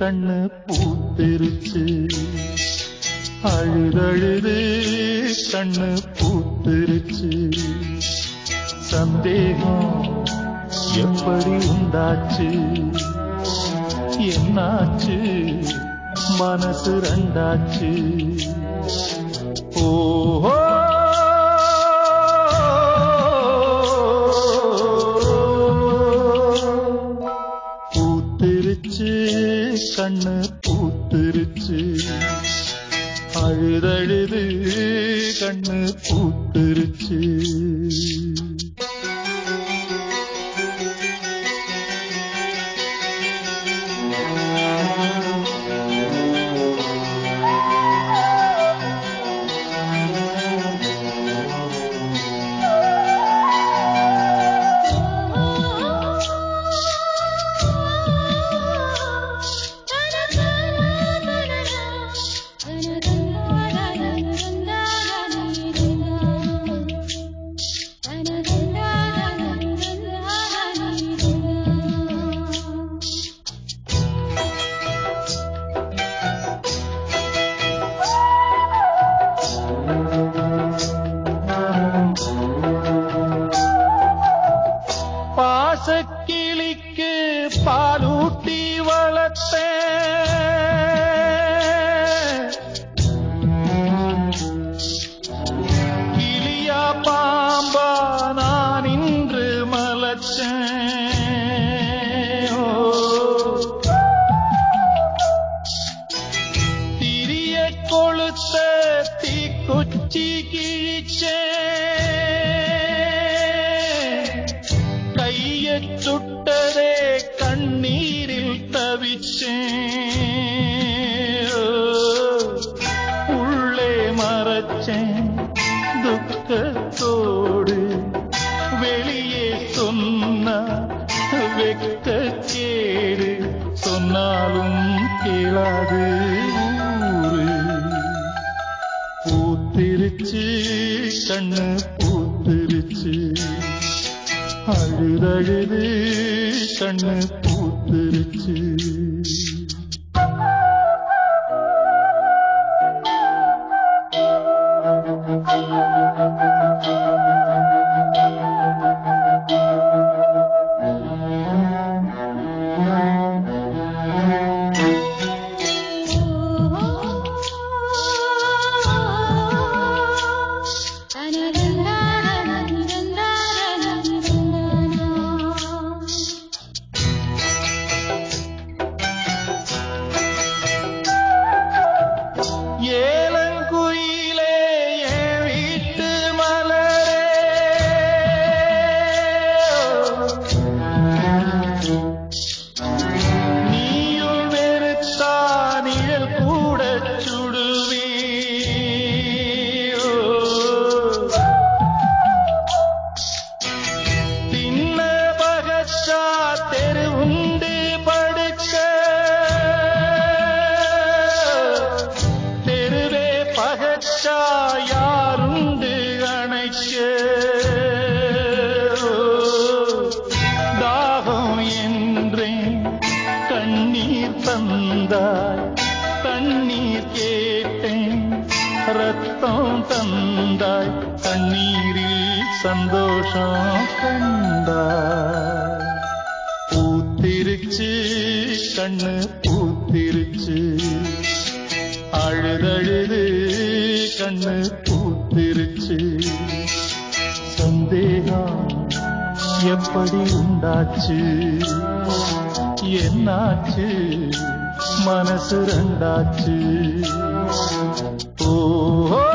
கண்ணு பூத்திருச்சு அழுதழுது கண்ணு பூத்திருச்சு சந்தேகம் எப்படி உண்டாச்சு என்னாச்சு மனசு ரெண்டாச்சு ஓஹோ பூத்திருச்சு கண்ணு பூத்திருச்சு அழுதழுது கண்ணு பூத்திருச்சு பாசக்கிளிக்கு பாலூட்டி வளர்த்தேன் கிளியா பாம்பா நான் இன்று மலச்சேன் ஓ. திரிய கொளுத்த தீக்குச்சி கிழிச்சேன் கைய சுட்டதே கண்ணீரில் தவிச்சேன் உள்ளே மறைச்சேன் துக்கத்தோடு வெளியே சொன்ன வெக்க கேடு சொன்னாலும் கேளாது ஊரு பூத்திருச்சு கண்ணு பூத்திருச்சு அழுதழுது கண்ணு பூத்திருச்சு ஏலங்குயிலே என் வீட்டு மலரே நீயும் வெறுத்தா நிழல் கூட சுடுவீ தின்ன பகச்சா தெரு உண்டு படுக்க தெருவே பகச்சா யாருண்டு அணைக்க தாகம் என்றேன் கண்ணீர் தந்தாய் தண்ணீர் கேட்டேன் ரத்தம் தந்தாய் கண்ணீரில் சந்தோஷம் கண்டாய் பூத்திருச்சு கண்ணு பூத்திருச்சு அழுதழுது கண்ணு பூத்திருச்சு சந்தேகம் எப்படி உண்டாச்சு என்னாச்சு மனசு ரெண்டாச்சு ஓஹோ